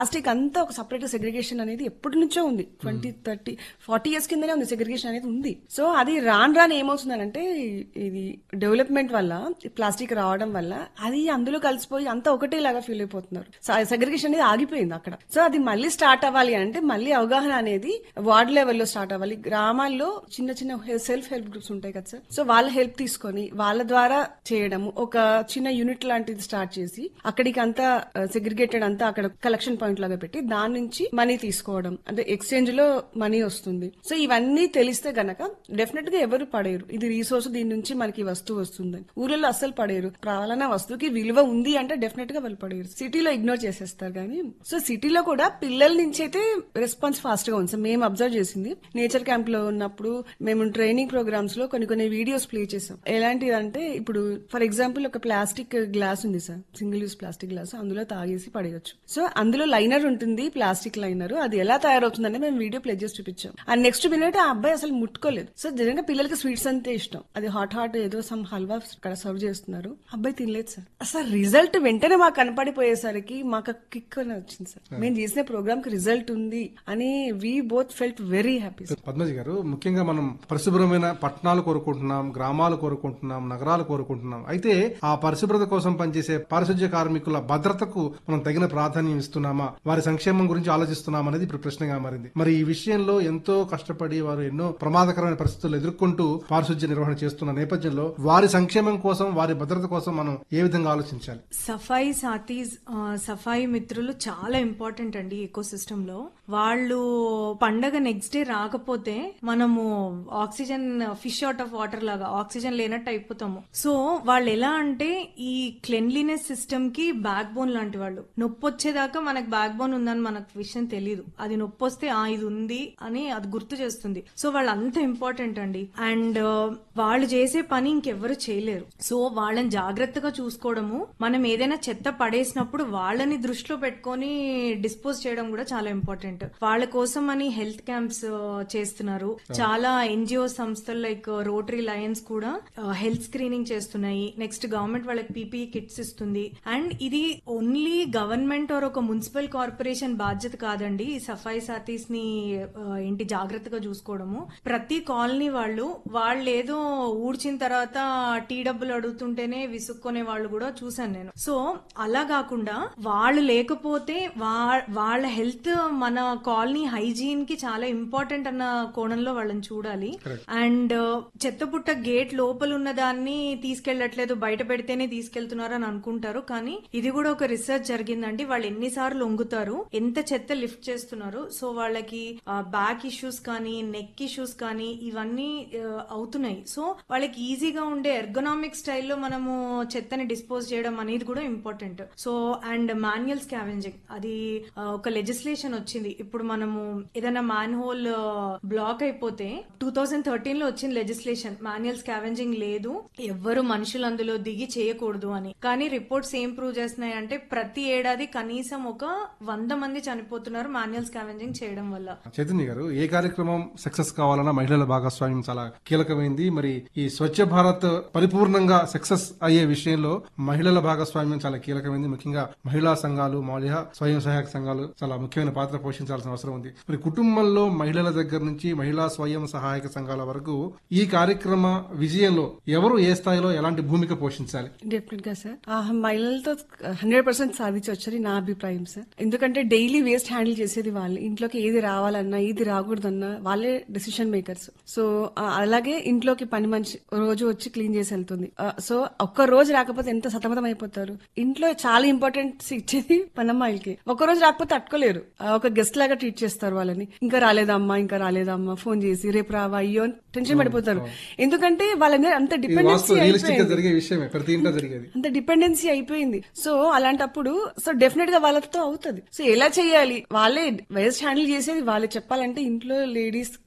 Plastic అంతా ఒక separate segregation అనేది ఎప్పటి నుంచో ఉంది ట్వంటీ థర్టీ ఫార్టీ ఇయర్స్ కిందనే ఉంది సెగ్రిగేషన్ అనేది ఉంది సో అది రాను రాను ఏమవుతుందనంటే ఇది డెవలప్మెంట్ వల్ల ప్లాస్టిక్ రావడం వల్ల అది అందులో కలిసిపోయి అంతా ఒకటేలాగా ఫీల్ అయిపోతున్నారు సెగ్రిగేషన్ అనేది ఆగిపోయింది అక్కడ సో అది మళ్ళీ స్టార్ట్ అవ్వాలి అంటే మళ్ళీ అవగాహన అనేది వార్డ్ లెవెల్లో స్టార్ట్ అవ్వాలి గ్రామాల్లో చిన్న చిన్న సెల్ఫ్ హెల్ప్ గ్రూప్స్ ఉంటాయి కదా సార్ సో వాళ్ళ హెల్ప్ తీసుకొని వాళ్ళ ద్వారా చేయడము ఒక చిన్న యూనిట్ లాంటిది స్టార్ట్ చేసి అక్కడికి అంతా సెగ్రిగేటెడ్ అంతా అక్కడ కలెక్షన్ పాయింట్ లాగా పెట్టి దాని నుంచి మనీ తీసుకోవడం అంటే ఎక్స్చేంజ్ లో మనీ వస్తుంది సో ఇవన్నీ తెలిస్తే గనక డెఫినెట్ గా ఎవరు పడేరు ఇది రీసోర్స్ దీని నుంచి మనకి వస్తువు వస్తుంది ఊర్లలో అస్సలు పడేరు ప్రాలన వస్తువుకి విలువ ఉంది అంటే డెఫినెట్ గా వాళ్ళు పడేరు సిటీలో ఇగ్నోర్ చేసేస్తారు కానీ సో సిటీలో కూడా పిల్లల నుంచి అయితే రెస్పాన్స్ ఫాస్ట్ గా ఉంది సార్ మేము అబ్జర్వ్ చేసింది నేచర్ క్యాంప్ లో ఉన్నప్పుడు మేము ట్రైనింగ్ ప్రోగ్రామ్స్ లో కొన్ని కొన్ని వీడియోస్ ప్లే చేసాం ఎలాంటిది అంటే ఇప్పుడు ఫర్ ఎగ్జాంపుల్ ఒక ప్లాస్టిక్ గ్లాస్ ఉంది sir single use plastic glass అందులో తాగేసి పడేయచ్చు సో అందులో లైనర్ ఉంటుంది ప్లాస్టిక్ లైనర్ అది ఎలా తయారవుతుందంటే మేము వీడియో ప్లే చేసి చూపించాం అండ్ నెక్స్ట్ మినిట్ ఆ అబ్బాయి అసలు ముట్టుకోలేదు సో జనరల్గా పిల్లలకి స్వీట్స్ అంతే ఇష్టం అది హాట్ హాట్ ఏదో సమ్ హల్వా అక్కడ సర్వ్ చేస్తున్నారు అబ్బాయి తినలేదు సార్ అసలు రిజల్ట్ వెంటనే మాకు కనపడిపోయేసరికి మాకు కిక్ అని వచ్చింది సార్ మేము చేసిన ప్రోగ్రామ్ కి రిజల్ట్ ఉంది అని we both felt very happy Padmaji గారు ముఖ్యంగా మనం పరిశుభ్రమైన పట్టణాలు కోరుకుంటున్నాం గ్రామాలు కోరుకుంటున్నాం నగరాలు కోరుకుంటున్నాం అయితే ఆ పరిశుభ్రత కోసం పనిచేసే పారిశుధ్య కార్మికుల భద్రతకు మనం తగిన ప్రాధాన్యం ఇస్తున్నామా వారి సంక్షేమం గురించి ఆలోచిస్తున్నామా అనేది ఇప్పుడు ప్రశ్నగా మారింది మరి ఈ విషయంలో ఎంతో కష్టపడి వారు ఎన్నో ప్రమాదకరమైన పరిస్థితులు ఎదుర్కొంటూ పారిశుధ్య నిర్వహణ చేస్తున్న నేపథ్యంలో వారి సంక్షేమం కోసం వారి భద్రత కోసం మనం ఏ విధంగా ఆలోచించాలి సఫాయి సాతీస్ ఆ, సఫాయి మిత్రులు చాలా ఇంపార్టెంట్ అండి ఎకో సిస్టమ్ లో వాళ్ళు పండగ నెక్స్ట్ డే రాకపోతే మనము oxygen fish out of water లాగా ఆక్సిజన్ లేనట్టు అయిపోతాము సో వాళ్ళు ఎలా అంటే ఈ క్లెన్లీనెస్ సిస్టమ్ కి బ్యాక్ బోన్ లాంటి వాళ్ళు నొప్పి వచ్చేదాకా మనకు బ్యాక్ బోన్ ఉందని మనకు విషయం తెలియదు అది నొప్పి వస్తే ఆ ఇది ఉంది అని అది గుర్తు చేస్తుంది సో వాళ్ళు అంత ఇంపార్టెంట్ అండి అండ్ వాళ్ళు చేసే పని ఇంకెవ్వరు చేయలేరు సో వాళ్ళని జాగ్రత్తగా చూసుకోవడము మనం ఏదైనా చెత్త పడేసినప్పుడు వాళ్ళని దృష్టిలో పెట్టుకొని డిస్పోజ్ చేయడం కూడా చాలా ఇంపార్టెంట్ వాళ్ళ కోసం అని హెల్త్ క్యాంప్స్ చేస్తున్నారు చాలా ఎన్జిఓ సంస్థలు లైక్ రోటరీ లయన్స్ కూడా హెల్త్ స్క్రీనింగ్ చేస్తున్నాయి నెక్స్ట్ గవర్నమెంట్ వాళ్ళకి పీపీఈ కిట్స్ ఇస్తుంది అండ్ ఇది ఓన్లీ గవర్నమెంట్ ఆర్ ఒక మున్సిపల్ కార్పొరేషన్ బాధ్యత కాదండి ఈ సఫాయి సాతీస్ ని ఆ, ఏంటి జాగ్రత్తగా చూసుకోవడము ప్రతి కాలనీ వాళ్ళు వాళ్ళు ఏదో ఊడ్చిన తర్వాత టీ డబ్బులు అడుగుతుంటేనే విసుక్కునే వాళ్ళు కూడా చూసాను నేను సో అలా కాకుండా వాళ్ళు లేకపోతే వా- వాళ్ళ హెల్త్ మన కాలనీ హైజీన్ కి చాలా ఇంపార్టెంట్ అన్న కోణంలో వాళ్ళని చూడాలి అండ్ చెత్తపుట్ట గేట్ లోపల ఉన్న దాన్ని తీసుకెళ్లట్లేదు బయట పెడితేనే తీసుకెళ్తున్నారు అని అనుకుంటారు కానీ ఇది కూడా ఒక రీసెర్చ్ జరిగిందండి వాళ్ళు ఎన్నిసార్లు ఒంగుతారు ఎంత చెత్త లిఫ్ట్ చేస్తున్నారు సో వాళ్ళకి బ్యాక్ ఇష్యూస్ కానీ నెక్ ఇష్యూస్ కానీ ఇవన్నీ ఆ, అవుతున్నాయి సో వాళ్ళకి ఈజీగా ఉండే ఎర్గనామిక్ స్టైల్లో మనము చెత్తని డిస్పోజ్ చేయడం అనేది కూడా important so and manual scavenging అది ఆ, ఒక లెజిస్లేషన్ వచ్చింది ఇప్పుడు మనము ఏదైనా మ్యాన్ హోల్ బ్లాక్ అయిపోతే టూ థౌజండ్ థర్టీన్ లో వచ్చిన లెజిస్లేషన్ మాన్యువల్ స్కావెంజింగ్ లేదు ఎవ్వరు మనుషులు అందులో దిగి చేయకూడదు అని కానీ రిపోర్ట్స్ ఏం ప్రూవ్ చేస్తున్నాయి అంటే ప్రతి ఏడాది కనీసం ఒక వంద మంది చనిపోతున్నారు మాన్యువల్ స్కావెంజింగ్ చేయడం వల్ల చైతన్య గారు ఏ కార్యక్రమం సక్సెస్ కావాలన్నా మహిళల భాగస్వామ్యం చాలా కీలకమైంది మరి ఈ స్వచ్ఛ భారత్ పరిపూర్ణంగా సక్సెస్ అయ్యే విషయంలో మహిళల భాగస్వామ్యం చాలా కీలకమైంది ముఖ్యంగా మహిళా సంఘాలు మహిళా స్వయం సహాయక సంఘాలు చాలా ముఖ్యమైన పాత్ర పోషించాల్సిన అవసరం ఉంది మరి కుటుంబంలో మహిళల దగ్గర నుంచి మహిళా స్వయం సహాయక సంఘాల వరకు ఈ కార్యక్రమ విజయంలో ఎవరు ఏ స్థాయిలో ఎలాంటి భూమిక పోషించాలి డెఫినెట్ గా సార్ ఆ హండ్రెడ్ హండ్రెడ్ పర్సెంట్ సాధించవచ్చని నా అభిప్రాయం సార్ ఎందుకంటే డైలీ వేస్ట్ హ్యాండిల్ చేసేది వాళ్ళు ఇంట్లోకి ఏది రావాలన్నా ఏది రాకూడదన్నా వాళ్ళే డెసిషన్ మేకర్స్ సో ఆ, అలాగే ఇంట్లోకి పని మనిషి రోజు వచ్చి క్లీన్ చేసి వెళ్తుంది ఆ, సో ఒక్క రోజు రాకపోతే ఎంత సతమతం అయిపోతారు ఇంట్లో చాలా ఇంపార్టెన్స్ ఇచ్చేది పనమ్మాయిలకి ఒక్క రోజు రాకపోతే తట్టుకోలేరు ఆ, ఒక గెస్ట్ లాగా ట్రీట్ చేస్తారు వాళ్ళని ఇంకా రాలేదమ్మా ఇంకా రాలేదమ్మా ఫోన్ చేసి రేపు రావా అయ్యో అని టెన్షన్ పడిపోతారు ఎందుకంటే వాళ్ళ మీద అంత ఇది డిపెండెన్సీ వాస్తవం రియలిస్టిక్ గా అయిపోయింది జరిగే విషయమే ప్రతి ఇంట్లో జరిగేది అంత డిపెండెన్సీ అయిపోయింది సో అలాంటప్పుడు సో డెఫినెట్ గా వాళ్ళతో అవుతుంది సో ఎలా చేయాలి వాళ్ళే వేస్ట్ హ్యాండిల్ చేసేది వాళ్ళే చెప్పాలంటే ఇంట్లో లేడీస్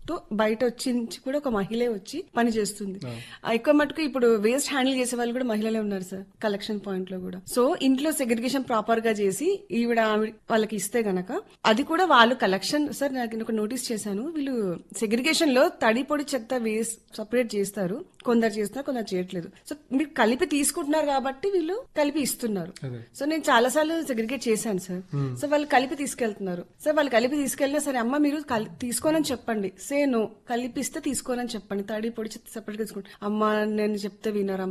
తో బయట వచ్చి నుంచి కూడా ఒక మహిళే వచ్చి పని చేస్తుంది ఆ ఎక్కువ మటుకు ఇప్పుడు వేస్ట్ హ్యాండిల్ చేసే వాళ్ళు కూడా మహిళలే ఉన్నారు సార్ కలెక్షన్ పాయింట్ లో కూడా సో ఇంట్లో సెగ్రిగేషన్ ప్రాపర్ గా చేసి ఈవిడ ఆవిడ వాళ్ళకి ఇస్తే గనక అది కూడా వాళ్ళు కలెక్షన్ సార్ నాకు నేను ఒక నోటీస్ చేశాను వీళ్ళు సెగ్రిగేషన్ లో తడి పొడి చెత్త వేస్ట్ సపరేట్ చేస్తారు కొందరు చేస్తున్నారు కొందరు చేయట్లేదు సో మీరు కలిపి తీసుకుంటున్నారు కాబట్టి వీళ్ళు కలిపి ఇస్తున్నారు అదే. సో నేను చాలా సార్లు సెగ్రిగేట్ చేశాను సార్ సో వాళ్ళు కలిపి తీసుకెళ్తున్నారు సార్ వాళ్ళు కలిపి తీసుకెళ్ళినా సరే అమ్మ మీరు కలి- తీసుకోనని చెప్పండి సే నో కలిపిస్తే తీసుకోనని చెప్పండి తడి పొడి చెత్త సెపరేట్ తీసుకోండి అమ్మ నేను చెప్తే వినరమ్మ